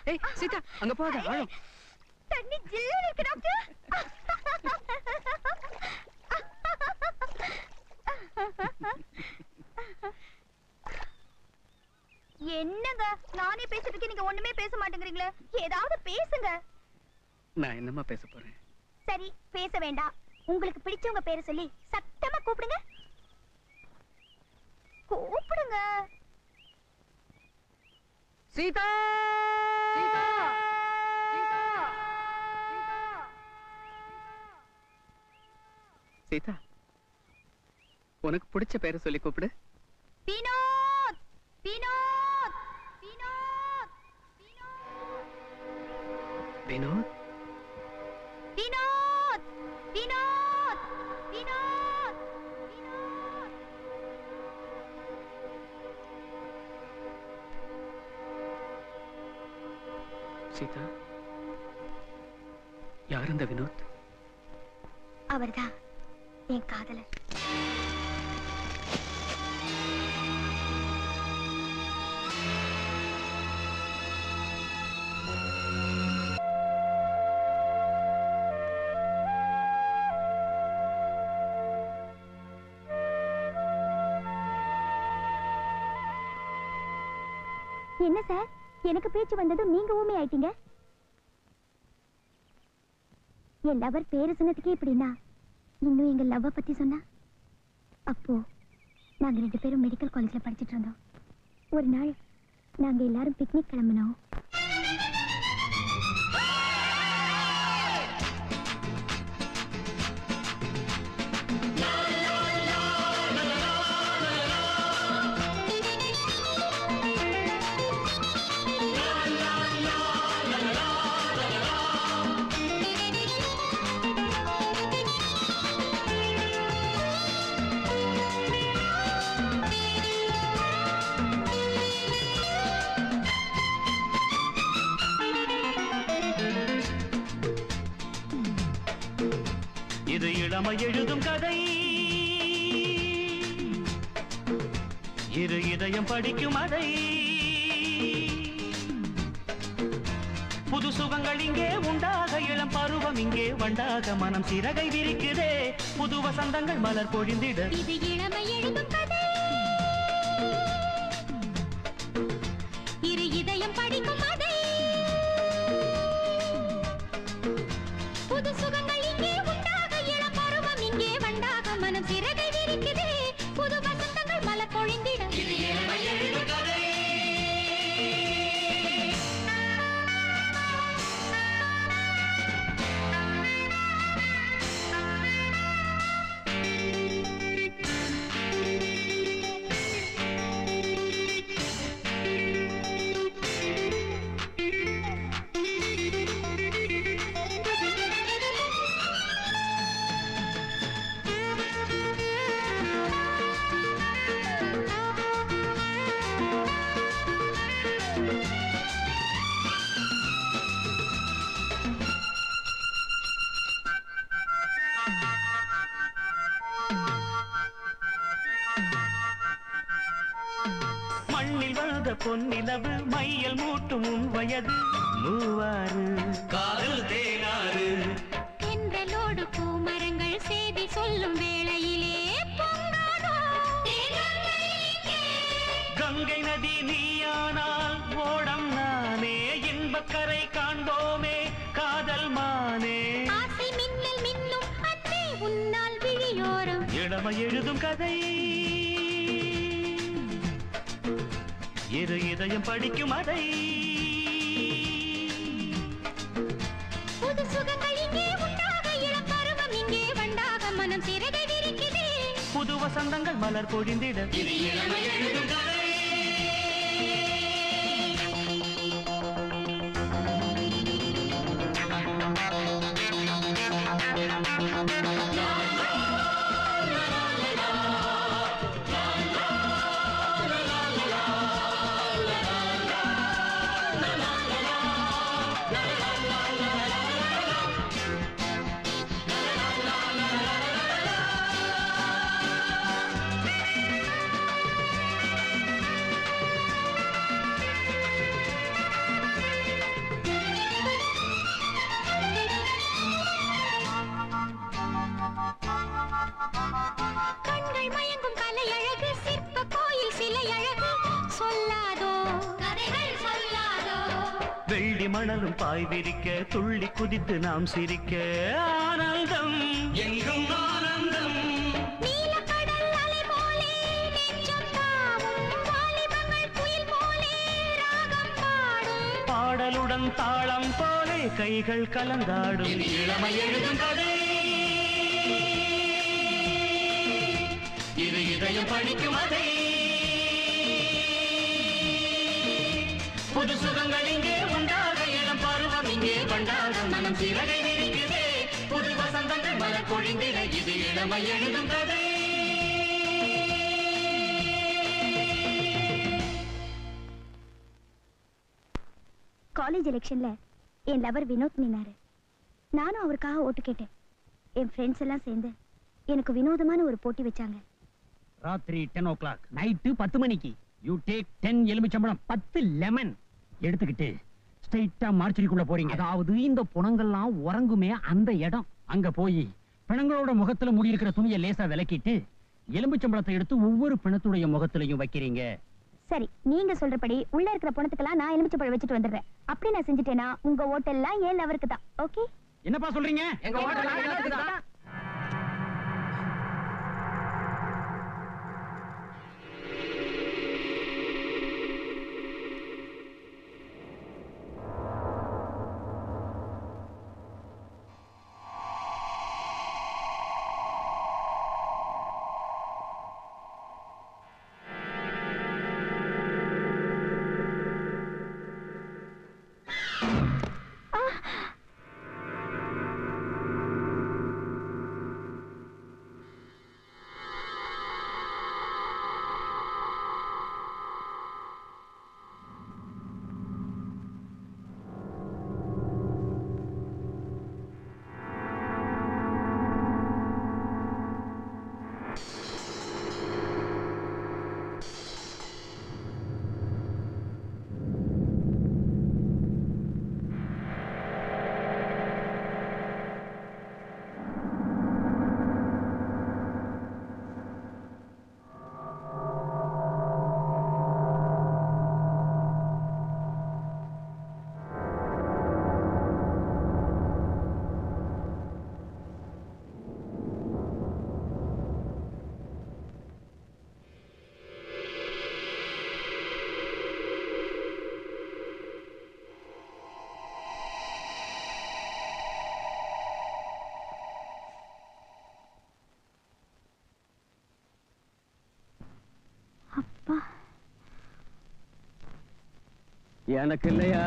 ஏய் சீதா அங்க போகாத ஆழம் தண்ணி ஜில்லுன்னு இருக்கு டாக்டர் என்னங்க நானே பேசிட்டு இருக்கேன் நீங்க ஒண்ணுமே பேச மாட்டேங்கிறீங்களே ஏதாவது பேசுங்க நான் என்னம்மா பேச போறேன் சரி பேச வேண்டாம் உங்களுக்கு பிடிச்சவங்க பேரை சொல்லி சத்தமா கூப்பிடுங்க கூப்பிடுங்க சீதா சீதா சீதா உனக்கு பிடிச்ச பேரை சொல்லி கூப்பிடு வினோத் வினோத் வினோத் வினோத் வினோத் வினோத் வினோத் சீதா யார் இந்த வினோத் அவர்தான் என் காதலர் என்ன சார் எனக்கு பேச்சு வந்ததும் நீங்க ஊமை ஆயிட்டீங்க என் லவர் பேரு சொன்னதுக்கே இப்படின்னா இன்னும் எங்க லவ்வ பத்தி சொன்னா அப்போ நாங்க ரெண்டு பேரும் மெடிக்கல் காலேஜ்ல படிச்சிட்டு இருந்தோம் ஒரு நாள் நாங்க எல்லாரும் பிக்னிக் கிளம்பினோம் இது இளமை எழுதும் கதை இரு இதயம் படிக்கும் அதை புது சுகங்கள் இங்கே உண்டாக இளம் பருவம் இங்கே வண்டாக மனம் சிறகை விரிக்குதே புது வசந்தங்கள் மலர் பொழிந்திட இது இளமை எழுதும் கதை இரு இதயம் படிக்கும் அதை புது சுகங்கள் இங்கே உண்டாக இளம் பருவம் இங்கே வண்டாக மனம் சிறகை விரிக்குதே புது வசந்தங்கள் மலர் பொழிந்திட இது இளமை எழுதும் கதை மண்ணில் வந்த பொன்னிலவு மையல் மூட்டும் உன் வயது மூவாறு காதல் தேனாறு தென்றலோடு பூமரங்கள் செய்தி சொல்லும் வேளையிலே பொங்காதோ கங்கை நதி நீயானால் ஓடம் நானே இன்பக்கரை காண்போமே காதல் மானே ஆசை மின்னல் மின்னும் அன்பே உன்னால் விழியோரம் இளமை எழுதும் கதை இரு இதயம் படிக்கும் அதை புது சுகங்கள் இங்கே உண்டாக இளம் பருவம் இங்கே வண்டாக மனம் சிறகை விரிக்குதே புது வசந்தங்கள் மலர் பொழிந்திட இது இளமை எழுதும் கதை ஆ வெள்ளி மணலும் பாய் விரிக்க துள்ளி குதித்து நாம் சிரிக்க ஆனந்தம் எங்கும் ஆனந்தம் நீலக்கடல் அலை போலே நெஞ்சம் தாவும் வாலிபங்கள் குயில் போலே ராகம் பாடும் பாடலுடன் தாளம் போலே கைகள் கலந்தாடும் இளமை எழுதும் கதை இது இதயம் படிக்கும் அதை புது சுகங்கள் இங்கே உண்டாக இளம் பருவம் இங்கே கொண்டாட மனம் சிறகை விரிக்குதே புது வசந்தங்கள் மலர் பொழிந்திட இது இளமை எழுதும் கதை காலேஜ் எலெக்ஷன்ல என் லவர் வினோத் நின்னாரு நானும் அவருக்காக ஓட்டு கேட்டேன் என் ஃப்ரெண்ட்ஸ் எல்லாம் சேர்ந்து எனக்கு வினோதமான ஒரு போட்டி வச்சாங்க ராத்திரி டென் ஓ கிளாக் நைட்டு பத்து மணிக்கு யூ டேக் டென் எலுமிச்சம்பழம் பத்து லெமன் எடுத்துக்கிட்டு ஸ்ட்ரைட்டா மார்ச்சரிக்குள்ள போறீங்க அதாவது இந்த புணங்கள்லாம் உறங்குமே அந்த இடம் அங்க போய் பிணங்களோட முகத்துல முடி இருக்கிற துணியை லேசா விலக்கிட்டு எலும்புச்சம்பளத்தை எடுத்து ஒவ்வொரு பிணத்துடைய முகத்திலையும் வைக்கிறீங்க சரி நீங்க சொல்றபடி உள்ள இருக்கிற பணத்துக்கெல்லாம் நான் எலுமிச்சை பழம் வச்சுட்டு வந்துடுறேன் அப்படி நான் செஞ்சுட்டேனா உங்க ஓட்டெல்லாம் ஏன் லவருக்கு தான் ஓகே என்னப்பா சொல்றீங்க அப்பா எனக்கு இல்லையா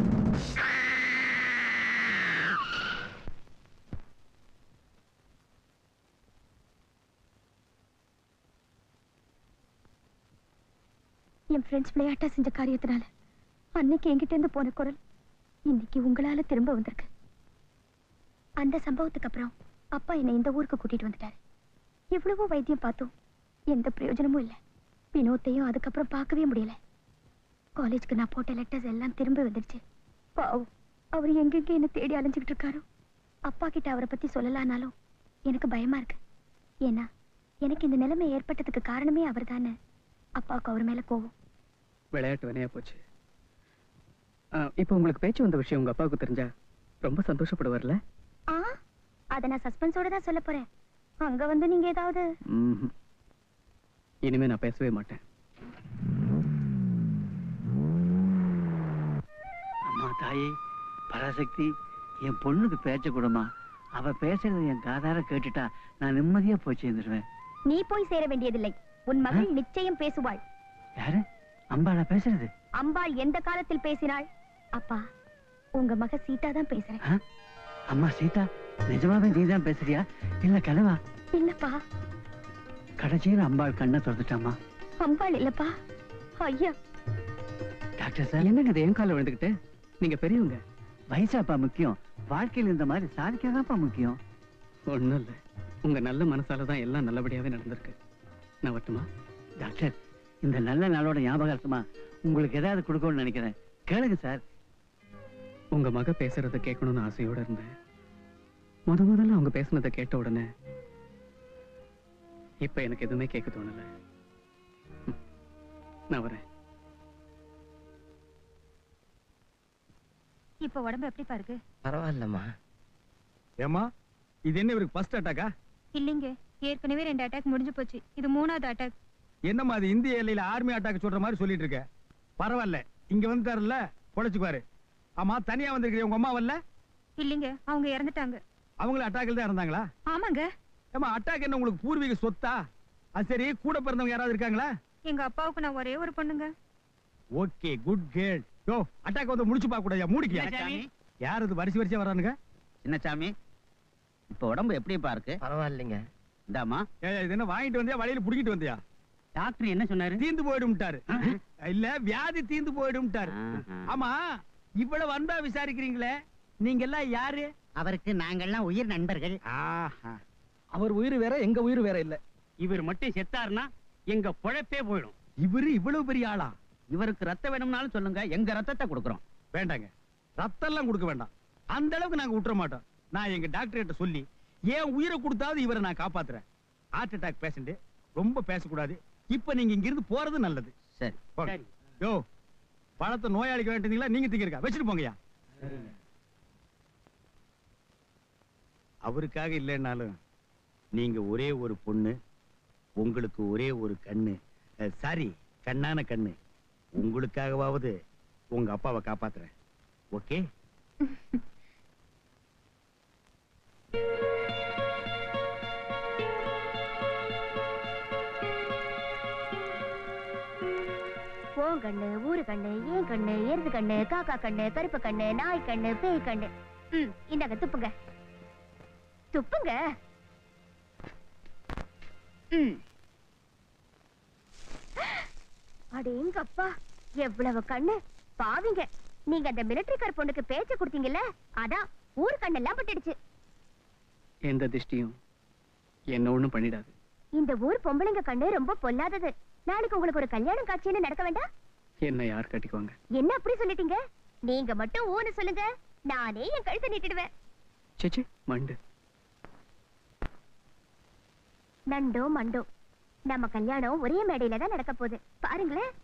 என் ஃப்ரெண்ட்ஸ் விளையாட்டா செஞ்ச காரியத்தினால அன்னைக்கு என்கிட்ட இருந்து போன குரல் இன்னைக்கு உங்களால திரும்ப வந்திருக்கு அந்த சம்பவத்துக்கு அப்புறம் அப்பா என்னை இந்த ஊருக்கு கூட்டிட்டு வந்துட்டாரு எவ்வளவோ வைத்தியம் பார்த்தோம் எந்த பிரயோஜனமும் இல்லை வினோத்தையும் அதுக்கப்புறம் பார்க்கவே முடியல காலேஜ்க்கு நான் போட்ட லெட்டர்ஸ் எல்லாம் திரும்ப வந்துடுச்சு பாவம் அவர் எங்கெங்க என்ன தேடி அலைஞ்சுக்கிட்டு இருக்காரோ அப்பா கிட்ட அவரை பத்தி சொல்லலானாலும் எனக்கு பயமா இருக்கு ஏன்னா எனக்கு இந்த நிலைமை ஏற்பட்டதுக்கு காரணமே அவர் தானே அப்பாவுக்கு அவர் மேல கோவம் விளையாட்டு வினையா போச்சு ஆ, இப்போ உங்களுக்கு பேச்சு வந்த விஷயம் உங்க அப்பாவுக்கு தெரிஞ்சா ரொம்ப சந்தோஷப்படுவார்ல ஆ அத நான் சஸ்பென்ஸோட தான் சொல்ல போறேன் அங்க வந்து நீங்க ஏதாவது ம்ஹும். இனிமே நான் பேசவே மாட்டேன் அம்மா தாயே பராசக்தி என் பொண்ணுக்கு பேச்ச கூடமா அவ பேசுறத என் காதார கேட்டுட்டா நான் நிம்மதியா போய் சேர்ந்துருவேன் நீ போய் சேர வேண்டியதில்லை உன் மகள் நிச்சயம் பேசுவாள் யாரு அம்பாளா பேசுறது அம்பாள் எந்த காலத்தில் பேசினாள் அப்பா உங்க மக சீதா தான் பேசுறேன் ஆ? அம்மா சீதா நிஜமாவே நீதான் பேசுறியா இல்ல கனவா இல்லப்பா கடைசியில் அம்பாள் கண்ணை திறந்துட்டாமா அம்பாள் இல்லப்பா ஐயா டாக்டர் சார் என்னங்க இது என் கால விழுந்துக்கிட்டு நீங்க பெரியவங்க வயசாப்பா முக்கியம் வாழ்க்கையில் இந்த மாதிரி சாதிக்காதாப்பா முக்கியம் ஒண்ணும் இல்ல உங்க நல்ல மனசால தான் எல்லாம் நல்லபடியாவே நடந்திருக்கு நான் வரட்டுமா டாக்டர் இந்த நல்ல நாளோட ஞாபகார்த்தமா உங்களுக்கு ஏதாவது கொடுக்கணும்னு நினைக்கிறேன் கேளுங்க சார் உங்க மக பேசுறத கேட்கணும்னு ஆசையோட இருந்தேன் முத முதல்ல அவங்க பேசுனதை கேட்ட உடனே இப்ப எனக்கு எதுவுமே கேட்க தோணல ம். நான் வரேன் இப்ப உடம்பு எப்படிப்பா இருக்கு பரவாயில்லம்மா ஏமா இது என்ன இவருக்கு ஃபர்ஸ்ட் அட்டாக்கா இல்லைங்க ஏற்கனவே ரெண்டு அட்டாக் முடிஞ்சு போச்சு இது மூணாவது அட்டாக் என்னம்மா அது இந்திய எல்லையில ஆர்மி அட்டாக் சொல்ற மாதிரி சொல்லிட்டு இருக்க பரவாயில்ல இங்க வந்துட்டாருல்ல பொழைச்சுக்குவாரு ஆமா தனியா வந்திருக்கிற உங்க அம்மா வரல இல்லைங்க அவங்க இறந்துட்டாங்க அவங்களும் அட்டாக்கில் தான் இருந்தாங்களா ஆமாங்க ஏமா அட்டாக் என்ன உங்களுக்கு பூர்வீக சொத்தா அது சரி கூட பிறந்தவங்க யாராவது இருக்காங்களா எங்க அப்பாவுக்கு நான் ஒரே ஒரு பொண்ணுங்க ஓகே குட் கேர்ள் யோ அட்டாக் வந்து முடிச்சு பார்க்க கூடாது மூடிக்கியா சாமி. யார் இது வரிசை வரிசையா வரானுங்க சின்னசாமி இப்ப உடம்பு எப்படிப்பா இருக்கு பரவாயில்லைங்க இந்தாமா ஏய், இது என்ன வாங்கிட்டு வந்தியா வழியில புடிக்கிட்டு வந்தியா டாக்டர் என்ன சொன்னாரு தீந்து போயிடும்ட்டாரு இல்ல வியாதி தீந்து போயிடும்ட்டாரு ஆஹா. ஆமா இவ்வளவு அன்பா விசாரிக்கிறீங்களே நீங்க எல்லாம் யாரு அவருக்கு நாங்கெல்லாம் உயிர் நண்பர்கள் ஆஹா அவர் உயிர் வேற எங்க உயிர் வேற இல்ல இவர் மட்டும் செத்தாருன்னா எங்க பொழப்பே போயிடும் இவரு இவ்வளவு பெரிய ஆளா இவருக்கு ரத்தம் வேணும்னாலும் சொல்லுங்க எங்க ரத்தத்தை கொடுக்குறோம் வேண்டாங்க ரத்தம் எல்லாம் கொடுக்க வேண்டாம் அந்த அளவுக்கு நாங்க விட்டுற மாட்டோம் நான் எங்க டாக்டர் கிட்ட சொல்லி ஏன் உயிரை கொடுத்தாவது இவரை நான் காப்பாத்துறேன் ஹார்ட் அட்டாக் பேஷண்ட் ரொம்ப பேசக்கூடாது இப்ப நீங்க இங்க இருந்து போறது நல்லது சரி போங்க. சரி. யோ பழத்தை நோயாளிக்கு வேண்டியீங்களா நீங்க திங்கிறக்கா வச்சுட்டு போங்கய்யா அவருக்காக இல்லைன்னாலும் நீங்க ஒரே ஒரு பொண்ணு உங்களுக்கு ஒரே ஒரு கண்ணு சாரி கண்ணான கண்ணு உங்களுக்காகவாவது உங்க அப்பாவை காப்பாத்துறேன் ஓகே ஓன் கண்ணு ஊரு கண்ணு ஏன் கண்ணு எருது கண்ணு காக்கா கண்ணு கருப்பு கண்ணு நாய் கண்ணு பேய் கண்ணு ம் இந்தாங்க துப்புங்க துப்புங்க ம் அடேங்கப்பா எவ்வளவு கண்ணு பாவிங்க நீங்க அந்த மிலிட்டரிக்கார பொண்ணுக்கு பேச்ச கொடுத்தீங்கல்ல அதான் ஊர் கண்ணெல்லாம் பட்டுடுச்சு எந்த திஷ்டியும் என்ன ஒண்ணும் பண்ணிடாது இந்த ஊர் பொம்பளைங்க கண்ணு ரொம்ப பொல்லாதது நாளைக்கு உங்களுக்கு ஒரு கல்யாணம் காட்சின்னு நடக்க வேண்டாம் என்ன யார் கட்டிக்குவாங்க என்ன அப்படி சொல்லிட்டீங்க நீங்க மட்டும் ஊன்னு சொல்லுங்க நானே என் கழுத்தை நீட்டிடுவேன் சேச்சே மண்டு நண்டோ மண்டோ நம்ம கல்யாணம் ஒரே மேடையில தான் நடக்க போகுது பாருங்களேன்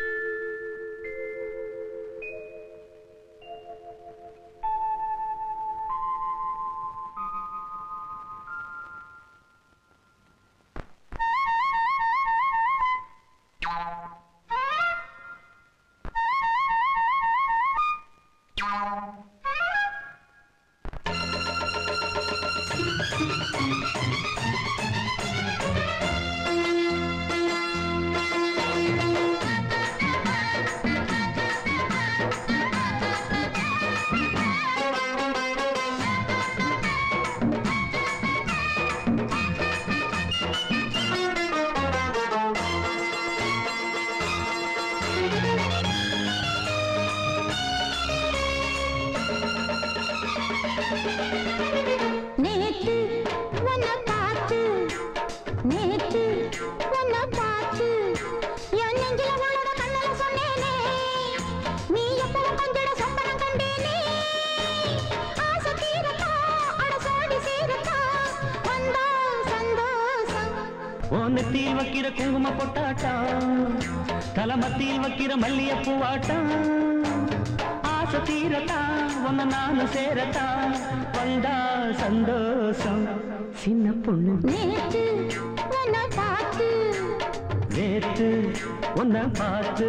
நேத்து உன்னை பார்த்து நேத்து உன்னை பார்த்து என் நெஞ்சில உன்னோட கண்ணல சொன்னேனே நீ எப்பவும் கொஞ்சிட சொப்பனம் கண்டேனே ஆசை தீரத்தா அட சோடி சீரத்தா வந்தா சந்தோஷம் ஓனத்தில் வைக்கிற குங்கும பொட்டாட்டா தலமத்தில் வைக்கிற மல்லிய பூவாட்டா ஆசை தீரத்தா உன்னை நானும் சேரத்தா வந்தா சந்தோஷம் சின்ன பொண்ணு நேத்து உன்னை பார்த்து நேத்து உன்னை பார்த்து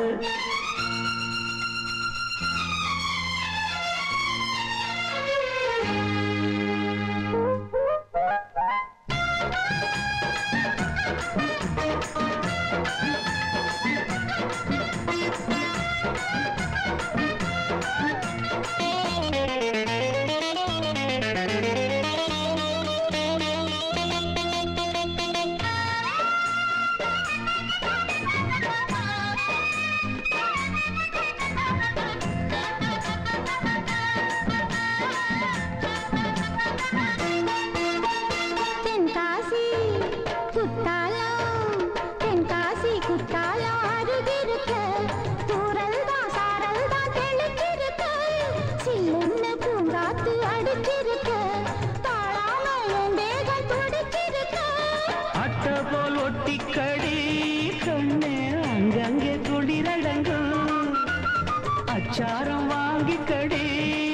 தென்காசி குத்தாலம் தென்காசி குத்தாலம் அருகிருக்க தூரல் தான் சாரல் தான் தெளிச்சிருக்க சில்லுன்னு பூங்காத்து அடிச்சிருக்க தாழாம என் தேகம் துடிச்சிருக்க அட்ட போல் ஒட்டிக்கடி கண்ணே அங்கங்கே குளிரடங்கும் அச்சாரம் வாங்கிக்கடி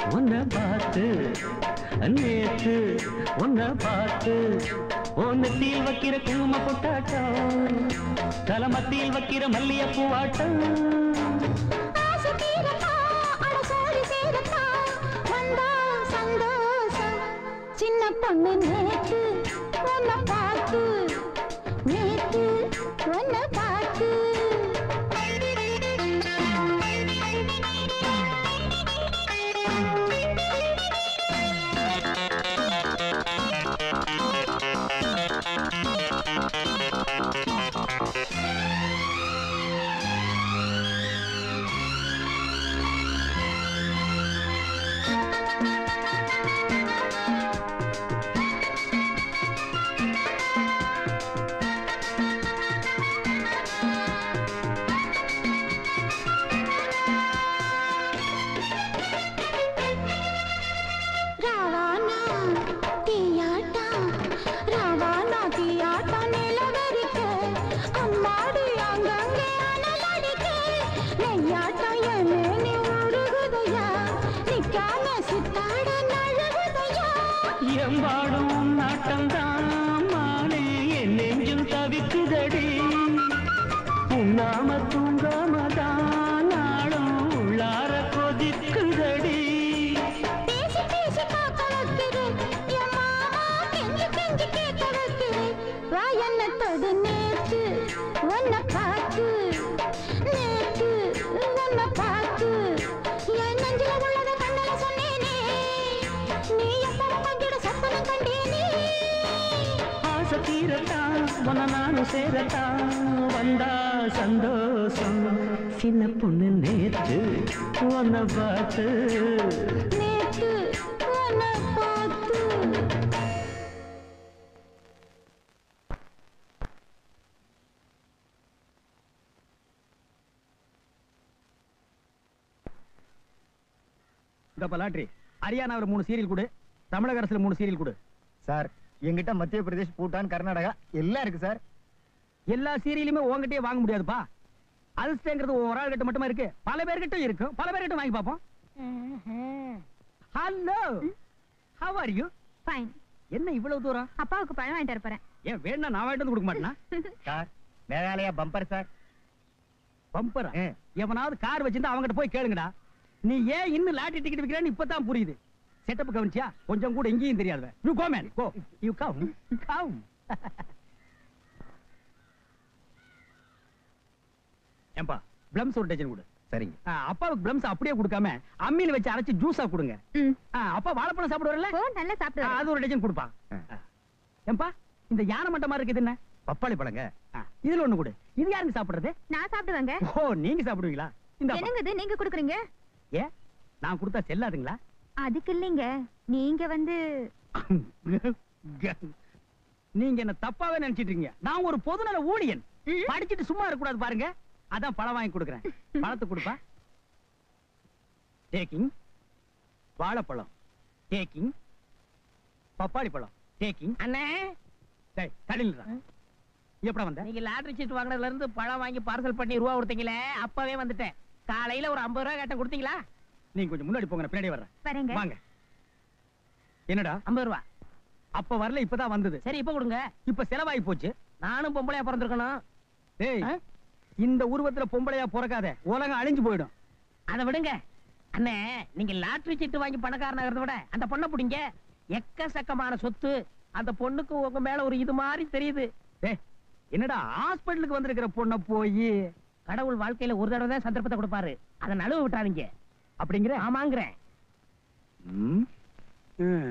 உன்னை பார்த்து நேத்து உன்னை பார்த்து உன்னத்தில் வைக்கிற குங்கும கொட்டாட்டம் தலமத்தில் வைக்கிற மல்லிகைப்பூ ஆட்டம் ஆசை தீரத்தா, அட சோடி சேரத்தா, வந்தா சந்தோஷம். சின்ன பொண்ணு நேத்து உன்னை பார்த்து நேத்து உன்னை பார்த்து ராவானா தீயாட்டா ராவானா தீயாட்டா நிலவரிக்க அம்மாடி அங்கங்கே அனலடிக்க நெய்யாட்டா என்ன நீ உருகுதையா நிக்காம சித்தாட நழுகுதையா எம்பாடும் நாட்டம்தான் மானே என் நெஞ்சும் தவிக்குதடி உண்ணாம தூங்காமதான் நாளும் உள்ளார கொதிக்குதடி பேசி பேசி காக்க வைக்குது என் மாமா கெஞ்சி கெஞ்சி கேட்க வைக்குது வா என்ன தொடு நேத்து உன்னை பார்த்து நேத்து உன்னை பார்த்து என் நெஞ்சில உள்ளத கண்ணல சொன்னேனே நீ எப்பவும் பங்கிட சொப்பனம் கண்டேனே ஆசை தீரத்தான் உன நானும் சேரத்தான் வந்தா சந்தோஷம் சின்ன பொண்ணு நேற்று உன்னை பார்த்து நேத்து உன்னை பார்த்து இந்த பலாட்ரி ஹரியானாவில் மூணு சீரியல் கொடு தமிழக அரசுல மூணு சீரியல் கொடு சார் எங்கிட்ட மத்திய பிரதேஷ் பூட்டான் கர்நாடகா எல்லாம் இருக்கு சார் எல்லா சீரியலுமே உங்ககிட்டயே வாங்க முடியாதுப்பா அதிர்ஷ்டங்கிறது ஒரு ஆள் கிட்ட மட்டுமா இருக்கு பல பேர்கிட்ட இருக்கும் பல பேர்கிட்ட வாங்கி பார்ப்போம் hello how are you fine என்ன இவ்வளவு தூரம் அப்பாவுக்கு பழம் வாங்கிட்டு வர போறேன் ஏன் வேணா நான் வாங்கிட்டு வந்து கொடுக்க மாட்டேனா சார் மேகாலயா பம்பர் சார் பம்பரா ஆ. எவனாவது கார் வச்சிருந்தா அவங்ககிட்ட போய் கேளுங்கடா நீ ஏன் இன்னும் லாட்டரி டிக்கெட் விக்கிறேன்னு இப்பதான் புரியுது செட்டப் கவனிச்சியா கொஞ்சம் கூட எங்கேயும் தெரியாது you go man go you come come ஏம்பா பிளம்ஸ் ஒரு டஜன் கொடு சரிங்க ஆ, அப்பாவுக்கு பிளம்ஸ் அப்படியே கொடுக்காம அம்மியில வச்சு அரைச்சு ஜூஸா கொடுங்க ம் ஆ, அப்பா வாழைப்பழம் சாப்பிடுவார்ல ஓ நல்லா ஆ, சாப்பிட்டு அது ஒரு டஜன் கொடுப்பா ஆ. ஏம்பா இந்த யானை மட்டமா இருக்குது என்ன பப்பாளி பழங்க ஆ, இதுல ஒண்ணு கொடு இது யாருங்க சாப்பிடுறது நான் சாப்பிடுவேங்க ஓ நீங்க சாப்பிடுவீங்களா இந்த என்னங்க இது நீங்க குடுக்குறீங்க ஏ நான் கொடுத்தா செல்லாதுங்களா அதுக்கு இல்லைங்க நீங்க வந்து நீங்க என்ன தப்பாவே நினைச்சிட்டு இருக்கீங்க நான் ஒரு பொதுநல ஊழியன் ம். படிச்சிட்டு சும்மா இருக்க கூடாது பாருங்க அதான் பழம் வாங்கி கொடுக்குறேன் பழத்தை கொடுப்பா டேக்கிங் வாழைப்பழம் டேக்கிங் பப்பாளி பழம் டேக்கிங் அண்ணே டேய் தடில்றா எப்படா வந்த நீங்க லாட்டரி சீட் வாங்குனதுல இருந்து பழம் வாங்கி பார்சல் பண்ணி ரூபா கொடுத்தீங்களே அப்பவே வந்துட்டேன் காலையில ஒரு ஐம்பது ரூபா கேட்ட கொடுத்தீங்களா நீங்க கொஞ்சம் முன்னாடி போங்க நான் பின்னாடி வர்றேன் வரேங்க வாங்க என்னடா ஐம்பது ரூபா அப்ப வரல இப்பதான் வந்தது சரி இப்ப கொடுங்க இப்ப செலவாகி போச்சு நானும் பொம்பளையா பிறந்திருக்கணும் டேய் ஆ? இந்த உருவத்துல பொம்பளையா பிறக்காத உலகம் அழிஞ்சு போயிடும் அதை விடுங்க அண்ணே நீங்க லாட்டரி சீட்டு வாங்கி பணக்காரனாகிறத விட அந்த பொண்ணை பிடிங்க எக்கச்சக்கமான சொத்து அந்த பொண்ணுக்கு உங்க மேல ஒரு இது மாதிரி தெரியுது டேய் என்னடா ஹாஸ்பிடலுக்கு வந்திருக்கிற பொண்ண போய் கடவுள் வாழ்க்கையில ஒரு தடவை தான் சந்தர்ப்பத்தை கொடுப்பாரு அதை நழுவ விட்டாதீங்க அப்படிங்கிற ஆமாங்கிறேன் ம். ம்.